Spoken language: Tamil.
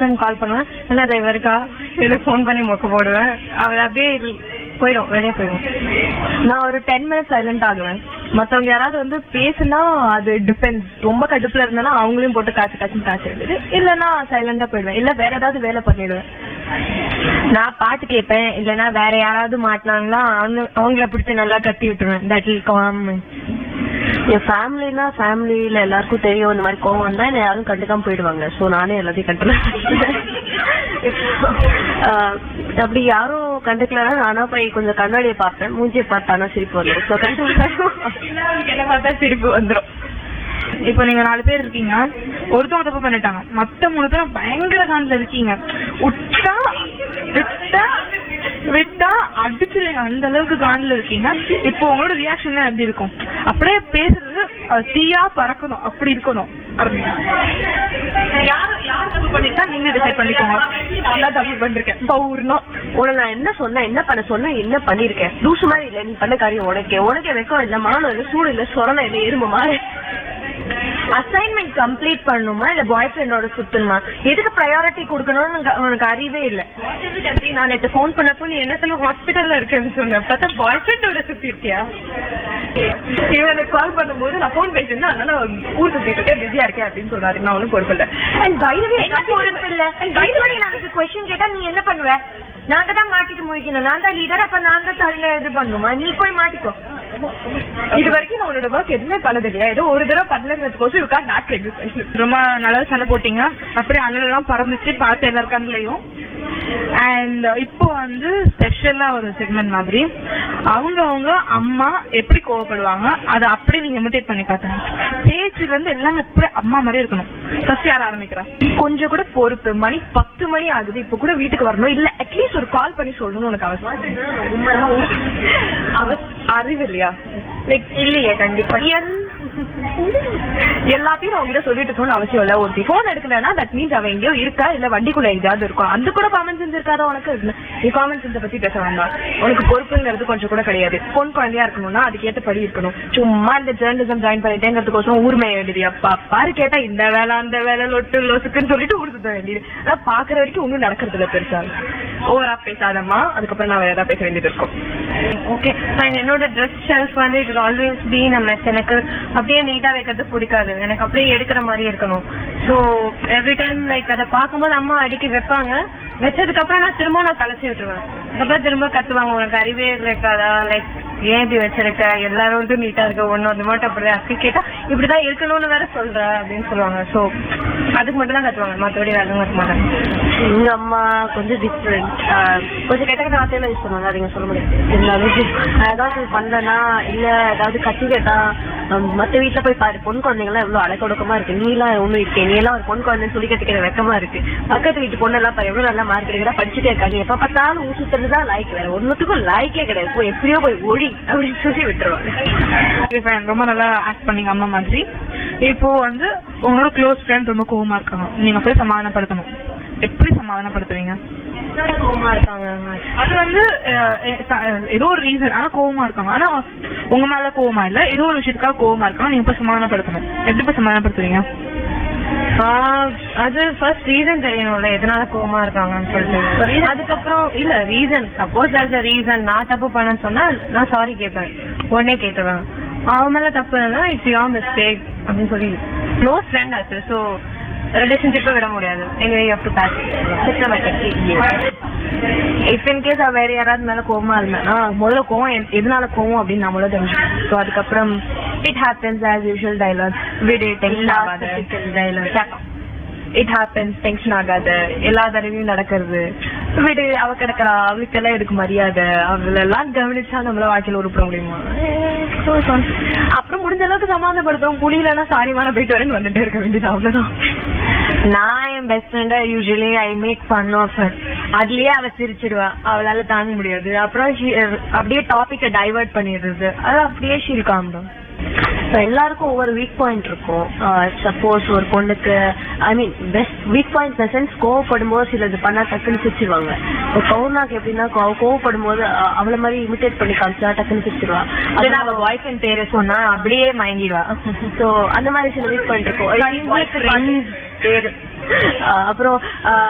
ஃப்ரெண்ட் கால் பண்ணுவேன் என்ன டிரைவர் இருக்கா எனக்கு ஃபோன் பண்ணி மொக்க போடுவேன் அவர் அப்படியே இரு- போயிடும் வெளியே போயிடும் நான் ஒரு டென் மினிட்ஸ் சைலண்ட் ஆகுவேன் மத்தவங்க யாராவது வந்து பேசுனா அது டிபெண்ட்ஸ் ரொம்ப கடுப்புல இருந்தேன்னா அவங்களையும் போட்டு காய்ச்சி காய்ச்சி காய்ச்சி விடுது இல்லைன்னா சைலண்டா போயிடுவேன் இல்ல வேற ஏதாவது வேலை பண்ணிடுவேன் நான் பாட்டு கேட்பேன் இல்லைன்னா வேற யாராவது மாட்டினாங்களா அவங்க அவங்கள பிடிச்சி நல்லா கத்தி விட்டுருவேன் தட் இல் காம் என் ஃபேமிலினா ஃபேமிலியில எல்லாருக்கும் தெரியும் இந்த மாதிரி கோவம் வந்தா என்ன யாரும் கண்டுக்காம போயிடுவாங்க சோ நானே எல்லாத்தையும் கண்டுல அப்படி யாரும் கண்டுக்கலன்னா நானா போய் கொஞ்சம் கண்ணாடியை பார்ப்பேன் மூஞ்சியை பார்த்தானா சிரிப்பு வந்துடும் ஸோ என்ன பார்த்தா சிரிப்பு வந்துரும் இப்போ நீங்க நாலு பேர் இருக்கீங்க ஒருத்தவங்க தப்பு பண்ணிட்டாங்க மத்த மூணு பேரும் பயங்கர காண்டில் இருக்கீங்க விட்டா விட்டா விட்டா அடிச்சிருங்க அந்த அளவுக்கு காண்டில் இருக்கீங்க இப்போ உங்களோட ரியாக்ஷன் எப்படி இருக்கும் அப்படியே பேசுறது அது தீயா பறக்கணும் அப்படி இருக்கணும் யார் யார் தப்பு பண்ணிட்டா நீங்க டிசைட் பண்ணிக்கோங்க நல்லா தப்பு பண்ணிருக்கேன் பௌர்ணம் உன நான் என்ன சொன்னேன் என்ன பண்ண சொன்னேன் என்ன பண்ணிருக்கேன் லூசு மாதிரி இல்ல நீ பண்ண காரியம் உனக்கு உனக்கு வெக்கம் இல்ல மானம் இல்ல சூடு இல்ல சொரணை இல்ல எறும்பு மாதிரி அசைன்மெண்ட் கம்ப்ளீட் பண்ணணுமா இல்ல பாய் ஃப்ரெண்டோட சுத்தணுமா எதுக்கு ப்ரையாரிட்டி கொடுக்கணும்னு உனக்கு- உனக்கு அறிவே இல்ல நான் நேற்று ஃபோன் பண்ணப்போ நீ என்ன சொல்ல ஹாஸ்பிட்டல்ல இருக்கேன்னு சொன்ன பார்த்தா பாய் ஃப்ரெண்டோட சுத்தி இருக்கியா இவனுக்கு கால் பண்ணும்போது நான் ஃபோன் பேசியிருந்தேன் அதனால ஊர் சுத்திட்டு இருக்கேன் பிஸியா இருக்கேன் அப்படின்னு சொன்னாரு நான் ஒன்றும் பொறுப்பு இல்ல அண்ட் பைரவி என்ன பொறுப்பு இல்ல அண்ட் பைரவி நாளைக்கு கொஸ்டின் கேட்டா நீ என்ன பண்ணுவ நாங்க தான் மாட்டிட்டு முடிக்கணும் நான் தான் லீடர் அப்ப நான் தான் தலையில இது பண்ணுமா நீ போய் மாட்டிக்கோ இது வரைக்கும் நான் உன்னோட ஒர்க் எதுவுமே பண்ணது இல்லையா ஏதோ ஒரு தடவை பண்ணலங்கிறதுக்கோசம் யூ கான் நாட் ரொம்ப நல்லா சண்டை போட்டீங்க அப்படியே அண்ணன் பறந்துச்சு பார்த்து எல்லா கண்ணிலையும் அண்ட் இப்போ வந்து ஸ்பெஷலா ஒரு செக்மெண்ட் மாதிரி அவங்க அவங்க அம்மா எப்படி கோவப்படுவாங்க அதை அப்படியே நீங்க இமிடேட் பண்ணி காட்டுங்க பேச்சுல இருந்து எல்லாமே எப்படி அம்மா மாதிரி இருக்கணும் ஃபர்ஸ்ட் யார் ஆரம்பிக்கிறா கொஞ்சம் கூட பொறுப்பு மணி பத்து மணி ஆகுது இப்போ கூட வீட்டுக்கு வரணும் இல்ல அட்லீஸ்ட் ஒரு கால் பண்ணி சொல்லணும்னு உனக்கு அவசியம் அவ அறிவு இல்லையா லைக் இல்லையே கண்டிப்பா எல்- எல்லாத்தையும் அவங்க கிட்ட சொல்லிட்டு இருக்கணும்னு அவசியம் இல்ல ஒரு போன் எடுக்கலன்னா தட் மீன்ஸ் அவ எங்கேயோ இருக்கா இல்ல வண்டிக்குள்ள எங்கேயாவது இருக்கும் அந்த கூட காமன் சென்ஸ் இருக்காதா உனக்கு நீ காமன் சென்ஸை பத்தி பேச வேண்டாம் உனக்கு பொறுப்புங்கிறது கொஞ்சம் கூட கிடையாது பொன் குழந்தையா இருக்கணும்னா அதுக்கேற்ற படி இருக்கணும் சும்மா இந்த ஜேர்னலிசம் ஜாயின் பண்ணிட்டேங்கிறதுக்கோசம் ஊர்மைய வேண்டியது அப்பா பாரு கேட்டா இந்த வேலை அந்த வேலை லொட்டு லொசுக்குன்னு சொல்லிட்டு ஊர் சுத்த வேண்டியது அதான் பாக்குற வரைக்கும் ஒன்னும் நடக்கிறது இல்ல பெருசா ஓவரா பேசாதம்மா அதுக்கப்புறம் நான் வேற ஏதாவது பேச வேண்டியது இருக்கும் ஓகே நான் என்னோட ட்ரெஸ் ஷெல்ஃப் வந்து இட் ஆல்வேஸ் பி நம்ம எனக்கு அப்படியே நீட்டா வைக்கிறது பிடிக்காது எனக்கு அப்படியே எடுக்கிற மாதிரி இருக்கணும் ஸோ எவ்ரி டைம் லைக் அதை பார்க்கும்போது அம்மா அடிக்கி வைப்பாங்க வச்சதுக்கு அப்புறம் நான் திரும்ப நான் கலைச்சி விட்டுருவேன் அதுக்கப்புறம் திரும்ப கத்துவாங்க உனக்கு அறிவே இருக்காதா லைக் ஏன் இப்படி வச்சிருக்க எல்லாரும் வந்து நீட்டா இருக்க ஒன்னு ஒன்று மட்டும் அப்படி அப்படி கேட்டா இப்படிதான் இருக்கணும்னு வேற சொல்ற அப்படின்னு சொல்லுவாங்க ஸோ அதுக்கு மட்டும் தான் கத்துவாங்க மற்றபடி வேற எதுவும் கத்த மாட்டாங்க எங்க அம்மா கொஞ்சம் டிஃப்ரெண்ட் கொஞ்சம் கெட்ட கெட்ட வார்த்தையில யூஸ் பண்ணுவாங்க அதை நீங்க சொல்ல முடியாது இருந்தாலும் நான் ஏதாவது பண்ணனா இல்ல ஏதாவது கத்தி கேட்டா ஹம், மத்த வீட்டுல போய் பாரு பொன் குழந்தைங்களாம் எவ்வளவு அடக்க ஒடுக்கமா இருக்கு நீ எல்லாம் ஒண்ணும் இருக்கே நீ எல்லாம் ஒரு பொன் குழந்தைன்னு சொல்லி கட்டிக்கிற வெக்கமா இருக்கு பக்கத்து வீட்டு பொண்ணு எல்லாம் பாரு, எவ்வளவு நல்லா மார்க் எடுக்கிறா படிச்சுட்டே இருக்கா நீ எப்ப பார்த்தாலும் ஊசுத்துறதுதான் லாய்க்கு வேற ஒன்னுத்துக்கும் லாய்க்கே கிடையாது போய் எப்படியோ போய் ஒழி அப்படின்னு சொல்லி விட்டுருவாங்க Okay, fine. ரொம்ப நல்லா ஆக்ட் பண்ணீங்க அம்மா மாதிரி இப்போ வந்து உங்களோட க்ளோஸ் ஃப்ரெண்ட் ரொம்ப கோவமா இருக்காங்க நீங்க போய் சமாதானப்படுத்தணும் எப்படி சமாதானப்படுத்துவீங்க கோவமா இருக்காங்க அது வந்து அஹ், எ- ச- ஏதோ ஒரு ரீசன் ஆனா கோவமா இருக்காங்க ஆனா உங்க மேல கோவமா இல்ல ஏதோ ஒரு விஷயத்துக்காக கோவமா இருக்காங்க நீங்க போய் சமாதானப்படுத்தணும் எப்படி போய் சமாதானப்படுத்துவீங்க அது ஃபர்ஸ்ட் ரீசன் தெரியணும்ல எதனால கோவமா இருக்காங்கன்னு சொல்லிட்டு அதுக்கப்புறம் இல்ல reason suppose as a reason நான் தப்பு பண்ணேன்னு சொன்னா நான் சாரி கேட்பேன் உடனே கேட்டுருவேன் அவன் மேல தப்பு இல்லைன்னா இட்ஸ் யோர் மிஸ்டேக் அப்படின்னு சொல்லி க்ளோஸ் ஃப்ரெண்ட் ஆச்சு ஸோ ரிலேஷன்ஷிப்பை விட முடியாது எங்க you do back if in case வேற யாராவது மேல கோவமா இருந்தேன்னா முதல்ல கோவம் எ- எதனால கோவம் அப்படின்னு நம்மள தெரிஞ்சுக்கணும் ஸோ அதுக்கப்புறம் it happens as usual dialogue விடு டென்ஷன் ஆகாத டைலாக் இட் ஹேப்பன்ஸ் டென்ஷன் ஆகாத எல்லா தடவையும் நடக்கிறது விடு அவ கிடக்குறா அவளுக்கெல்லாம் எதுக்கு மரியாதை அவளெல்லாம் கவனிச்சா நம்மள வாழ்க்கையில உருப்பிட முடியுமா Eh, so son. அப்புறம் முடிஞ்ச அளவுக்கு சமாதானப்படுத்துவோம் புரியலன்னா சாரிமா நான் போயிட்டு வரேன்னு வந்துட்டே இருக்க வேண்டியது அவ்வளவுதான் நான் என் பெஸ்ட் ஃப்ரெண்டா usually I make fun of her அதுலயே அவ சிரிச்சிடுவா அவளால தாங்க முடியாது அப்புறம் she- அப்படியே டாபிக்க டைவர்ட் பண்ணிடுறது அது அப்படியே ஷீல் காம் So, எல்லாருக்கும் ஒவ்வொரு வீக் பாயிண்ட் இருக்கும் சப்போஸ் ஒரு பொண்ணுக்கு I mean best weak point sense கோவப்படும் போது சிலது பண்ணா டக்குன்னு சிரிச்சிருவாங்க இப்போ கவுனாக்கு எப்படின்னா கோவ- கோவப்படும் போது அஹ், அவள மாதிரி இமிட்டேட் பண்ணி காமிச்சா டக்குன்னு சிரிச்சிருவா இல்ல அவ பாய் ஃப்ரெண்ட் பேரை சொன்னா அப்படியே மயங்கிடுவா சோ அந்த மாதிரி சில வீக் பாயிண்ட் இருக்கும் பேரு அஹ், அப்புறம் அஹ்,